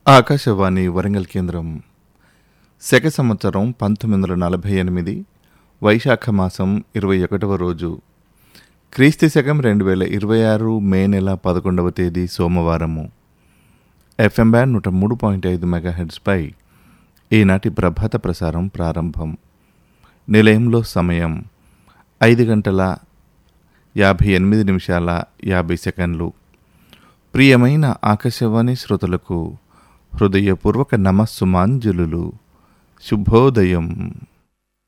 ఆకాశవాణి వరంగల్ కేంద్రం శక సంవత్సరం పంతొమ్మిది వందల నలభై ఎనిమిది వైశాఖ మాసం ఇరవై ఒకటవ రోజు క్రీస్తు శకం రెండు వేల ఇరవై ఆరు మే నెల పదకొండవ తేదీ సోమవారము ఎఫ్ఎం బ్యాండ్ నూట మూడు పాయింట్ ఐదు మెగాహెడ్స్పై ఈనాటి ప్రభాత ప్రసారం ప్రారంభం నిలయంలో సమయం ఐదు గంటల యాభై ఎనిమిది నిమిషాల యాభై సెకండ్లు ప్రియమైన ఆకాశవాణి శ్రోతలకు హృదయపూర్వక నమస్సుమాంజలులు శుభోదయం